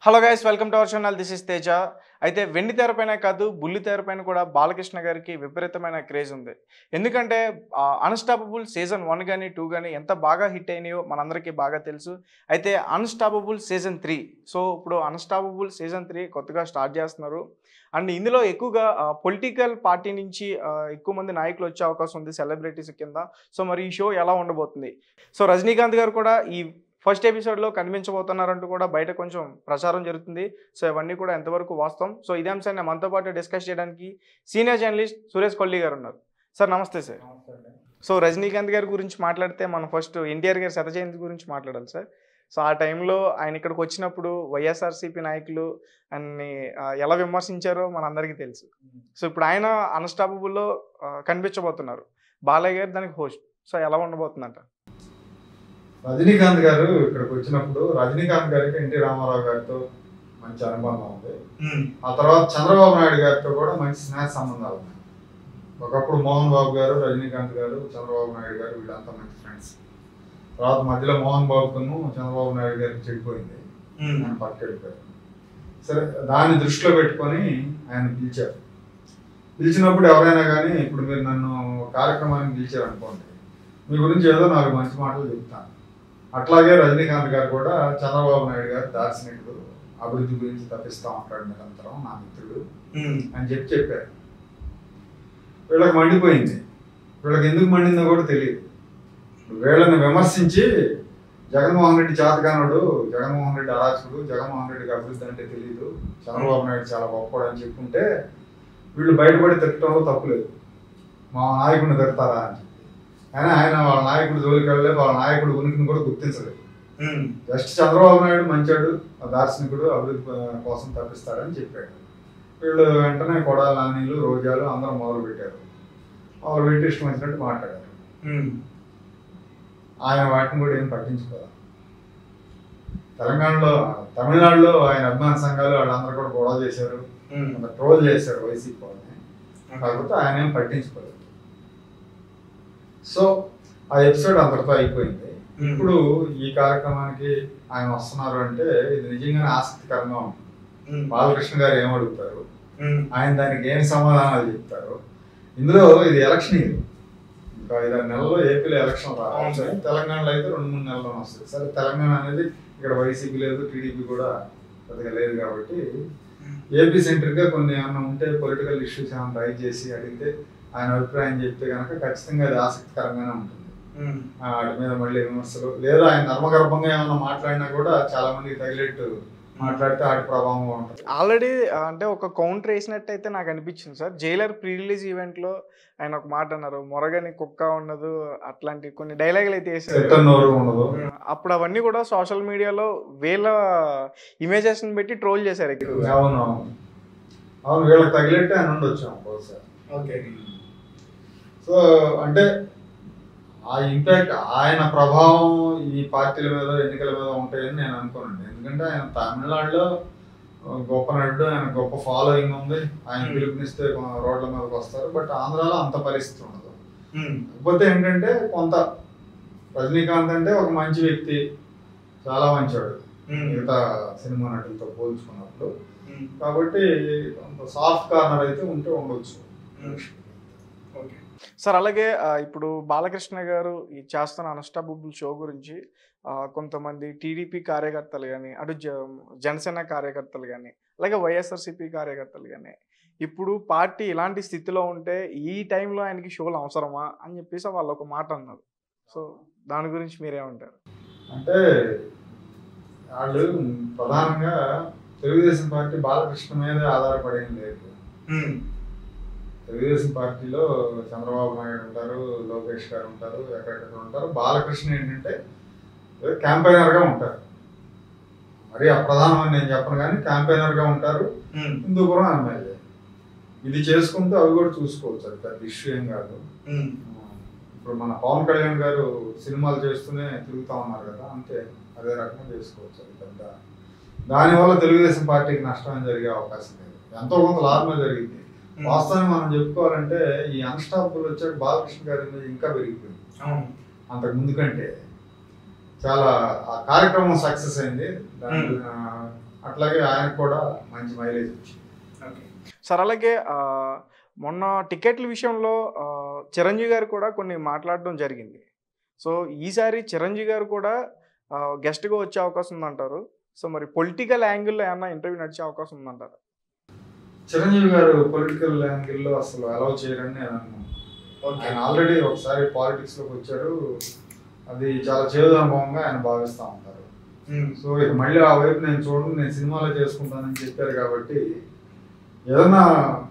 Hello guys welcome to our channel this is Teja అయితే వెండి తెరపైన కాదు బుల్లి తెరపైన కూడా బాలకృష్ణ గారికి విపరీతమైన క్రేజ్ ఉంది ఎందుకంటే అన్స్టాపబుల్ సీజన్ వన్ కానీ టూ కానీ ఎంత బాగా హిట్ అయినాయో మనందరికీ బాగా తెలుసు అయితే అన్స్టాపబుల్ సీజన్ త్రీ సో ఇప్పుడు అన్స్టాపబుల్ సీజన్ త్రీ కొత్తగా స్టార్ట్ చేస్తున్నారు అండ్ ఇందులో ఎక్కువగా పొలిటికల్ పార్టీ నుంచి ఆ, ఎక్కువ మంది నాయకులు వచ్చే అవకాశం ఉంది సెలబ్రిటీస్ కింద సో మరి ఈ షో ఎలా ఉండబోతుంది సో రజనీకాంత్ గారు కూడా ఈ ఫస్ట్ ఎపిసోడ్లో కనిపించబోతున్నారంటూ కూడా బయట కొంచెం ప్రచారం జరుగుతుంది సో ఇవన్నీ కూడా ఎంతవరకు వాస్తవం సో ఇదే అంశాన్ని మనతో పాటు డిస్కస్ చేయడానికి సీనియర్ జర్నలిస్ట్ సురేష్ కొల్లి గారు ఉన్నారు సార్ నమస్తే సార్ సో రజనీకాంత్ గారి గురించి మాట్లాడితే మనం ఫస్ట్ ఎన్టీఆర్ గారి శత జయంతి గురించి మాట్లాడాలి సార్ సో ఆ టైంలో ఆయన ఇక్కడికి వచ్చినప్పుడు వైఎస్ఆర్సీపీ నాయకులు అన్ని ఆ, ఎలా విమర్శించారో మనందరికీ తెలుసు సో ఇప్పుడు ఆయన అన్స్టాపబుల్లో కనిపించబోతున్నారు బాలయ్య గారు దానికి హోస్ట్ సో ఎలా ఉండబోతుందంట రజనీకాంత్ గారు ఇక్కడికి వచ్చినప్పుడు రజనీకాంత్ గారికి ఎన్టీ రామారావు గారితో మంచి అనుబంధం ఉంది ఆ తర్వాత చంద్రబాబు నాయుడు గారితో కూడా మంచి స్నేహ సంబంధాలు ఉన్నాయి ఒకప్పుడు మోహన్ బాబు గారు రజనీకాంత్ గారు చంద్రబాబు నాయుడు గారు వీళ్ళంతా మంచి ఫ్రెండ్స్ తర్వాత మధ్యలో మోహన్ బాబుకును చంద్రబాబు నాయుడు గారికి చెడిపోయింది ఆయన పట్టుకెళ్ళిపోయారు సరే దాన్ని దృష్టిలో పెట్టుకొని ఆయన పిలిచారు పిలిచినప్పుడు ఎవరైనా కానీ ఇప్పుడు మీరు నన్ను కార్యక్రమానికి పిలిచారు అనుకోండి మీ గురించి ఏదో నాలుగు మంచి మాటలు చెప్తాను అట్లాగే రజనీకాంత్ గారు కూడా చంద్రబాబు నాయుడు గారు దార్శనికుడు అభివృద్ధి గురించి తప్పిస్తా ఉంటాడు నిరంతరం నా మిత్రుడు అని చెప్పి చెప్పారు వీళ్ళకి మండిపోయింది వీళ్ళకి ఎందుకు మండిందో కూడా తెలియదు వీళ్ళని విమర్శించి జగన్మోహన్ రెడ్డి చేతగానుడు జగన్మోహన్ రెడ్డి అరాచకుడు జగన్మోహన్ రెడ్డికి అభివృద్ధి అంటే తెలియదు చంద్రబాబు నాయుడు చాలా గొప్పవాడు అని చెప్పుకుంటే వీళ్ళు బయటపడి తిట్టడంలో తప్పులేదు మా నాయకుడిని తిడతారా అని చెప్పి కానీ ఆయన వాళ్ళ నాయకుడు జోలికి వెళ్ళలేదు వాళ్ళ నాయకుడు ఉనికిని కూడా గుర్తించలేదు జస్ట్ చంద్రబాబు నాయుడు మంచాడు దార్శనికుడు అభివృద్ధి కోసం తప్పిస్తాడని చెప్పాడు వీళ్ళు వెంటనే కొడాలి నానీలు రోజాలు అందరూ మొదలు పెట్టారు మొదలు పెట్టి ఇష్టం వచ్చినట్టు మాట్లాడారు ఆయన వాటిని కూడా ఏం పట్టించుకోవాలి తెలంగాణలో తమిళనాడులో ఆయన అభిమాన సంఘాలు వాళ్ళందరూ కూడా గొడవ చేశారు ట్రోల్ చేశారు వైసీపీ వాళ్ళని కాకపోతే ఆయన ఏం పట్టించుకోలేదు సో ఆ ఎపిసోడ్ అంతటితో అయిపోయింది ఇప్పుడు ఈ కార్యక్రమానికి ఆయన వస్తున్నారు అంటే ఇది నిజంగానే ఆసక్తికరంగా ఉంటుంది బాలకృష్ణ గారు ఏం అడుగుతారు ఆయన దానికి ఏమి సమాధానాలు చెప్తారు ఇందులో ఇది ఎలక్షన్ ఇది ఇంకా ఐదారు నెలల్లో ఏపీలో ఎలక్షన్ రావాలి అవును. తెలంగాణలో అయితే రెండు మూడు నెలల్లో వస్తుంది సరే తెలంగాణ అనేది ఇక్కడ వైసీపీ లేదు టీడీపీ కూడా పెద్దగా లేదు కాబట్టి ఏపీ సెంటర్ గా కొన్ని ఏమైనా ఉంటే పొలిటికల్ ఇష్యూస్ ఏమైనా రైజ్ చేసి అడిగితే ఆయన అభిప్రాయం చెప్తే కనుక ఖచ్చితంగా అది ఆసక్తికరంగానే ఉంటుంది ఆ, వాటి మీద మళ్ళీ విమర్శలు లేదా ఆయన ధర్మగర్భంగా ఏమైనా మాట్లాడినా కూడా చాలా మందికి తగిలేట్టు మాట్లాడితే వాటి ప్రభావం ఉంటుంది ఆల్రెడీ అంటే ఒక కౌంటర్ వేసినట్టయితే నాకు అనిపించింది సార్ జైలర్ ప్రీ రిలీజ్ ఈవెంట్లో ఆయన ఒక మాట అన్నారు మొరగని కుక్క ఉండదు అట్లాంటి కొన్ని డైలాగులు అయితే వేసారు చెట్ట నోరు ఉండదు అప్పుడు అవన్నీ కూడా సోషల్ మీడియాలో వీళ్ళ ఇమేజెస్ పెట్టి ట్రోల్ చేశారు ఎక్కువ అవును అవును అవును వీళ్ళకి తగిలేట్టే ఆయన ఉండొచ్చు బహుశా ఓకే సో అంటే ఆ ఇంపాక్ట్ ఆయన ప్రభావం ఈ పార్టీల మీద ఎన్నికల మీద ఉంటాయని నేను అనుకోనండి ఎందుకంటే ఆయన తమిళనాడులో ఆ, గొప్ప నటుడు ఆయన గొప్ప ఫాలోయింగ్ ఉంది ఆయన Hmm. పిలుపునిస్తే కొ- రోడ్ల మీదకి వస్తారు బట్ ఆంధ్రాలో అంత పరిస్థితి ఉండదు కాకపోతే ఏంటంటే కొంత రజనీకాంత్ అంటే ఒక మంచి వ్యక్తి చాలా మంచివాడు మిగతా సినిమా నటులతో పోల్చుకున్నప్పుడు కాబట్టి కొంత సాఫ్ట్ కార్నర్ అయితే ఉంటే ఉండొచ్చు సార్ అలాగే ఆ, ఇప్పుడు బాలకృష్ణ గారు ఈ చేస్తున్న అన్స్టాబుల్ షో గురించి ఆ, కొంతమంది టీడీపీ కార్యకర్తలు కానీ అటు జ జనసేన కార్యకర్తలు కానీ అలాగే వైఎస్ఆర్సీపీ కార్యకర్తలు కానీ ఇప్పుడు పార్టీ ఇలాంటి స్థితిలో ఉంటే ఈ టైంలో ఆయనకి షోలు అవసరమా అని చెప్పేసి వాళ్ళు ఒక మాట అన్నారు సో దాని గురించి మీరేమంటారు అంటే వాళ్ళు ప్రధానంగా తెలుగుదేశం పార్టీ బాలకృష్ణ మీదే ఆధారపడేం లేదు తెలుగుదేశం పార్టీలో చంద్రబాబు నాయుడు ఉంటారు లోకేష్ గారు ఉంటారు ఎక్కడెక్కడ ఉంటారు బాలకృష్ణ ఏంటంటే క్యాంపైనర్ గా ఉంటారు మరి అప్రధానం అని నేను చెప్పను కానీ క్యాంపైనర్ గా ఉంటారు హిందూపురం ఎమ్మెల్యే ఇది చేసుకుంటూ అవి కూడా చూసుకోవచ్చు అది పెద్ద ఇష్యూ ఏం కాదు ఇప్పుడు మన పవన్ కళ్యాణ్ గారు సినిమాలు చేస్తూనే తిరుగుతా ఉన్నారు కదా అంతే అదే రకంగా చేసుకోవచ్చు అది పెద్ద దానివల్ల తెలుగుదేశం పార్టీకి నష్టం ఏం జరిగే అవకాశం లేదు ఎంతో కొంత లాభమే జరిగింది వాస్తవాన్ని మనం చెప్పుకోవాలంటే ఈ అన్స్టాపుల్ వచ్చాక బాలకృష్ణ గారి మీద ఇంకా పెరిగిపోయింది అంతకు ముందు కంటే చాలా ఆ కార్యక్రమం సక్సెస్ అయింది దాని Hmm. ఆ, అట్లాగే ఆయనకు కూడా మంచి మైలేజ్ వచ్చింది సార్ అలాగే ఆ, మొన్న టికెట్ల విషయంలో ఆ, చిరంజీవి గారు కూడా కొన్ని మాట్లాడడం జరిగింది సో ఈసారి చిరంజీవి గారు కూడా ఆ, గెస్ట్గా వచ్చే అవకాశం ఉందంటారు సో మరి పొలిటికల్ యాంగిల్లో ఏమన్నా ఇంటర్వ్యూ నడిచే అవకాశం ఉందంటారు చిరంజీవి గారు పొలిటికల్ యాంగిల్లో అసలు అలౌ చేయరని నేను అనుకున్నాను ఆయన ఆల్రెడీ ఒకసారి పాలిటిక్స్ లోకి వచ్చారు అది చాలా చేదు అనుభవంగా ఆయన భావిస్తూ ఉంటారు సో ఇక మళ్ళీ ఆ వైపు నేను చూడండి నేను సినిమాలో చేసుకుంటానని చెప్పారు కాబట్టి ఏదన్నా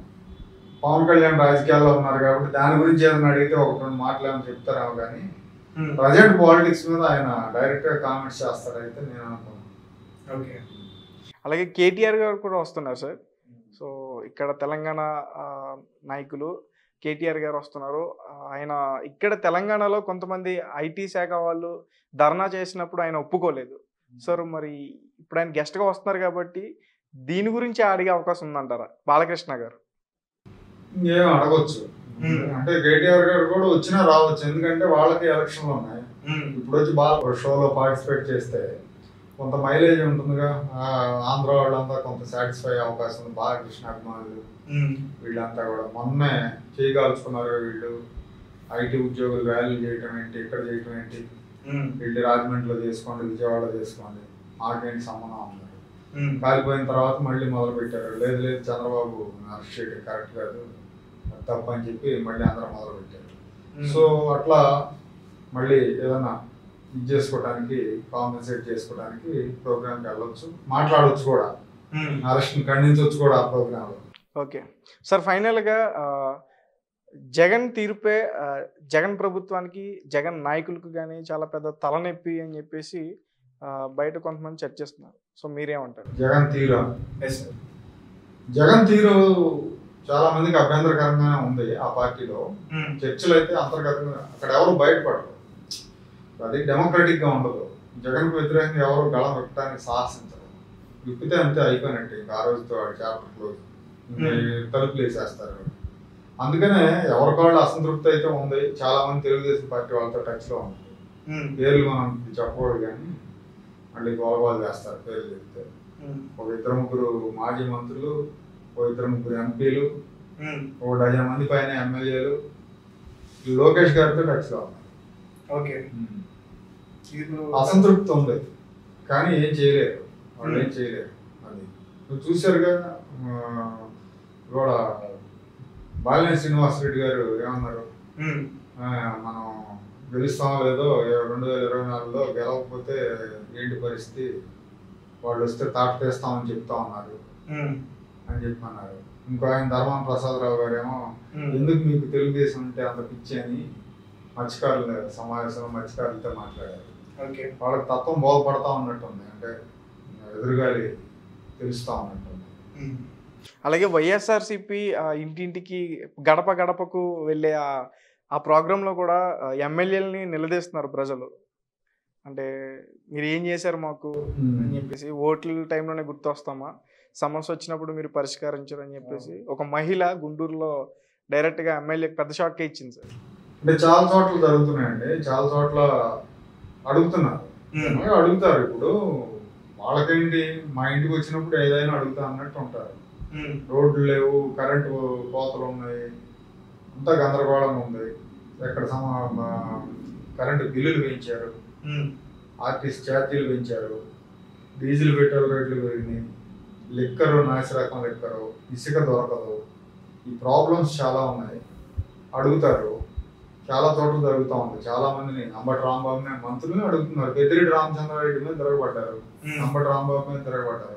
పవన్ కళ్యాణ్ రాజకీయాల్లో ఉన్నారు కాబట్టి దాని గురించి ఏదైనా అడిగితే ఒక రెండు మాటలు ఏమైనా చెప్తారేమో కానీ ప్రజెంట్ పాలిటిక్స్ మీద ఆయన డైరెక్ట్ గా కామెంట్స్ చేస్తారైతే నేను అనుకున్నాను ఓకే అలాగే కేటీఆర్ గారు కూడా వస్తున్నారు సార్ సో ఇక్కడ తెలంగాణ ఆ, నాయకులు కేటీఆర్ గారు వస్తున్నారు ఆ, ఆయన ఇక్కడ తెలంగాణలో కొంతమంది ఐటీ శాఖ వాళ్ళు ధర్నా చేసినప్పుడు ఆయన ఒప్పుకోలేదు సార్ మరి ఇప్పుడు ఆయన గెస్ట్గా వస్తున్నారు కాబట్టి దీని గురించి అడిగే అవకాశం ఉందంటారా బాలకృష్ణ గారు ఇంకేం అడగొచ్చు Hmm. అంటే కేటీఆర్ గారు కూడా వచ్చినా రావచ్చు ఎందుకంటే వాళ్ళకి ఎలక్షన్లు ఉన్నాయి ఇప్పుడు వచ్చి బాగా షోలో పార్టిసిపేట్ చేస్తే కొంత మైలేజ్ ఉంటుందిగా ఆ, ఆంధ్ర వాళ్ళంతా కొంత సాటిస్ఫై అయ్యే అవకాశం ఉంది బాలకృష్ణ అభిమానులు వీళ్ళంతా కూడా మొన్నే చేయగలుచుకున్నారు వీళ్ళు ఐటీ ఉద్యోగులు వాల్యూ చేయటం ఏంటి ఇక్కడ చేయటం ఏంటి వీళ్ళు రాజమండ్రిలో చేసుకోండి విజయవాడలో చేసుకోండి మాకేంటి సంబంధం ఉన్నారు కాలిపోయిన తర్వాత మళ్ళీ మొదలు పెట్టారు లేదు లేదు చంద్రబాబు అరెస్ట్ చేయడం కరెక్ట్ కాదు అది తప్పు అని చెప్పి మళ్ళీ అందరూ మొదలు పెట్టారు సో అట్లా మళ్ళీ ఏదైనా ఇది చేసుకోవడానికి కాంపెన్సేట్ చేసుకోవడానికి ప్రోగ్రామ్కి వెళ్ళొచ్చు మాట్లాడవచ్చు కూడా అరెస్ట్ని ఖండించవచ్చు కూడా ఆ ప్రోగ్రాంలో ఓకే సార్ ఫైనల్గా ఆ, జగన్ తీర్పే ఆ, జగన్ ప్రభుత్వానికి జగన్ నాయకులకు కానీ చాలా పెద్ద తలనొప్పి అని చెప్పేసి ఆ, బయట కొంతమంది చర్చిస్తున్నారు సో మీరేమంటారు జగన్ తీరు జగన్ తీరు చాలా మందికి అభ్యంతరకరంగానే ఉంది ఆ పార్టీలో చర్చలు అయితే అంతర్గతంగా అక్కడ ఎవరు బయటపడరు అది డెమోక్రటిక్ గా ఉండదు జగన్ కు వ్యతిరేకంగా ఎవరు గళం విప్పడానికి సాహసించరు విప్పితే అంతే అయిపోయినట్టు ఇంకా ఆ రోజుతో వాడి చాప్టర్ క్లోజ్ ఇంకా ఈ తలుపులు వేసేస్తారు అందుకనే ఎవరికాళ్ళు అసంతృప్తి అయితే ఉంది చాలా మంది తెలుగుదేశం పార్టీ వాళ్ళతో టచ్ లో ఉంది పేర్లు మనం చెప్పకూడదు కానీ మళ్ళీ గోలగోలు చేస్తారు పేర్లు చెప్తే ఒక ఇద్దరు ముగ్గురు మాజీ మంత్రులు ఒక ఇద్దరు ముగ్గురు ఎంపీలు ఒక డజన్ మంది పైన ఎమ్మెల్యేలు లోకేష్ గారితో టచ్ లో ఉన్నారు ఓకే అసంతృప్తి ఉంది కానీ ఏం చేయలేరు వాళ్ళు ఏం చేయలేరు అది నువ్వు చూశారుగా ఆ, ఇవాళ బాలినేని శ్రీనివాసరెడ్డి గారు ఏమన్నారు ఆ, మనం గెలుస్తామో లేదో ఇరవై- రెండు వేల ఇరవై నాలుగులో గెలవకపోతే ఏంటి పరిస్థితి వాళ్ళు వస్తే తాట తీస్తామని చెప్తా ఉన్నారు అని చెప్పి అన్నారు ఇంకో ఆయన ధర్మాన ప్రసాదరావు గారు ఏమో ఎందుకు మీకు తెలుగుదేశం అంటే అంత పిచ్చి అని మత్స్యకారుల సమావేశంలో మత్స్యకారులతో మాట్లాడారు ఓకే వాళ్ళకి తత్వం బోధపడతా ఉన్నట్టుంది అంటే ఎదురుగాలి తెలుస్తా ఉన్నట్టుంది అలాగే వైఎస్ఆర్సిపి ఇంటింటికి గడప గడపకు వెళ్ళే ఆ- ఆ ప్రోగ్రాంలో కూడా ఎమ్మెల్యేలని నిలదీస్తున్నారు ప్రజలు అంటే మీరు ఏం చేశారు మాకు అని చెప్పేసి ఓట్ల టైంలోనే గుర్తొస్తామా సమస్య వచ్చినప్పుడు మీరు పరిష్కరించరు అని చెప్పేసి ఒక మహిళ గుంటూరులో డైరెక్ట్గా ఎమ్మెల్యేకి పెద్ద షాక్ ఇచ్చింది సార్ అంటే చాలా చోట్ల జరుగుతున్నాయండి చాలా చోట్ల అడుగుతున్నారు అలాగే అడుగుతారు ఇప్పుడు వాళ్ళకేంటి మా ఇంటికి వచ్చినప్పుడు ఏదైనా అడుగుతా అన్నట్టు ఉంటారు రోడ్లు లేవు కరెంటు కోతలు ఉన్నాయి అంతా గందరగోళంగా ఉంది ఎక్కడ సమ మా- కరెంటు బిల్లులు పెంచారు ఆర్టీసీ ఛార్జీలు పెంచారు డీజిల్ పెట్రోల్ రేట్లు పెరిగినాయి లిక్కరు నాసిరకం లిక్కరు ఇసుక దొరకదు ఈ ప్రాబ్లమ్స్ చాలా ఉన్నాయి అడుగుతారు చాలా చోట్ల జరుగుతూ ఉంది చాలా మందిని అంబటి రాంబాబుని మంత్రుల్ని అడుగుతున్నారు పెద్దిరెడ్డి రామచంద్రారెడ్డి మీద తిరగబడ్డారు అంబటి రాంబాబు మీద తిరగబడ్డారు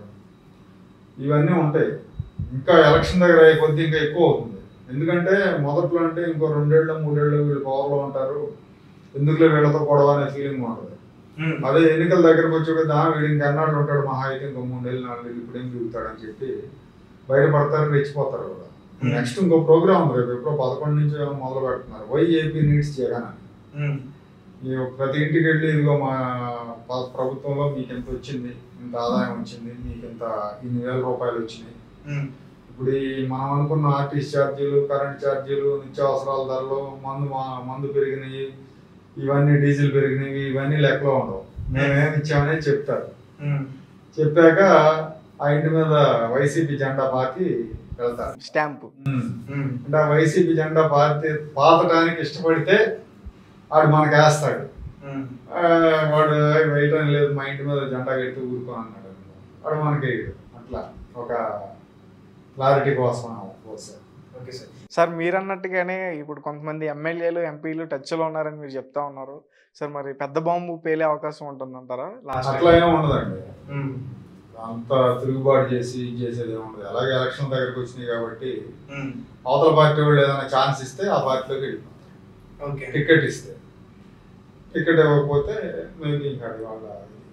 ఇవన్నీ ఉంటాయి ఇంకా ఎలక్షన్ దగ్గర అయ్యే కొద్దీ ఇంకా ఎక్కువ అవుతుంది ఎందుకంటే మొదట్లో అంటే ఇంకో రెండేళ్ళు మూడేళ్ళు వీళ్ళు పవర్లో ఉంటారు ఎందుకులే వీళ్ళతో గొడవ అనే ఫీలింగ్ ఉంటుంది అదే ఎన్నికల దగ్గరకు వచ్చే కదా వీడు ఇంకా ఎన్నాళ్ళు ఉంటాడు మహా అయితే ఇంకో మూడేళ్ళు నాలుగేళ్ళు ఇప్పుడు ఏం దిగుతాడని చెప్పి బయటపడతారు రెచ్చిపోతారు కూడా నెక్స్ట్ ఇంకో ప్రోగ్రామ్ ఉంది రేపు ఎప్పుడో పదకొండు నుంచి ఏమో మొదలు పెడుతున్నారు వై ఏపీ నీడ్స్ జగన్ అని ఈ ప్రతి ఇంటికి వెళ్ళి ఇదిగో మా ప- ప్రభుత్వంలో మీకు ఎంత వచ్చింది ఇంత ఆదాయం వచ్చింది మీకు ఇంత ఇన్ని వేల రూపాయలు వచ్చినాయి ఇప్పుడు ఈ మనం అనుకున్న ఆర్టీసీ ఛార్జీలు కరెంట్ ఛార్జీలు నిత్యావసరాల ధరలు మందు మా- మందు పెరిగినాయి ఇవన్నీ డీజిల్ పెరిగినాయి ఇవన్నీ లెక్కలో ఉండవు మేమేమి ఇచ్చామని చెప్తారు చెప్పాక ఆ ఇంటి మీద వైసీపీ జెండా పాతి వెళ్తారు స్టాంపు అంటే ఆ వైసీపీ జెండా పాతి పాతటానికి ఇష్టపడితే ఆడు మనకు వేస్తాడు ఆ, వాడు వేయటం లేదు మా ఇంటి మీద జెండా కట్టి ఊరుకో అన్నాడు వాడు మనకి వేయడు. అట్లా ఒక క్లారిటీ కోసం ఒకసారి ఓకే సార్ సార్ మీరు అన్నట్టుగానే ఇప్పుడు కొంతమంది ఎమ్మెల్యేలు ఎంపీలు టచ్లో ఉన్నారని మీరు చెప్తా ఉన్నారు సార్ మరి పెద్ద బాంబు పేలే అవకాశం ఉంటుందంటారా లాస్ట్ అట్లా ఏమి ఉండదండి అంత తిరుగుబాటు చేసి ఇది చేసేది ఏమి ఉండదు అలాగే ఎలక్షన్ దగ్గరకు వచ్చినాయి కాబట్టి అవతల పార్టీ వాళ్ళు ఏదైనా ఛాన్స్ ఇస్తే ఆ పార్టీలోకి వెళ్ళిపోతారు ఓకే టికెట్ ఇస్తే టికెట్ ఇవ్వకపోతే మేబీ ఇంకా అది వాళ్ళ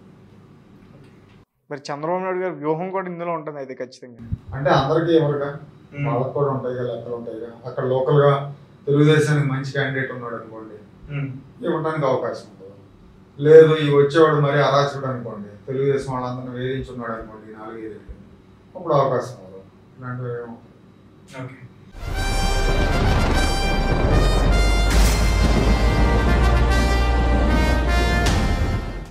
మరి చంద్రబాబు నాయుడు గారి వ్యూహం కూడా ఇందులో ఉంటుంది అయితే ఖచ్చితంగా అంటే అందరికీ ఎవరుగా వాళ్ళకి కూడా ఉంటాయి కదా లెక్కలు ఉంటాయి కదా అక్కడ లోకల్ గా తెలుగుదేశానికి మంచి క్యాండిడేట్ ఉన్నాడు అనుకోండి ఇవ్వడానికి అవకాశం ఉంటుంది లేదు ఈ వచ్చేవాడు మరి అరాచకుడు అనుకోండి తెలుగుదేశం వాళ్ళందరినీ వేధించున్నాడు అనుకోండి ఈ నాలుగైదు అప్పుడు అవకాశం ఉండదు ఇలాంటివి ఏమి ఉండవు. ఓకే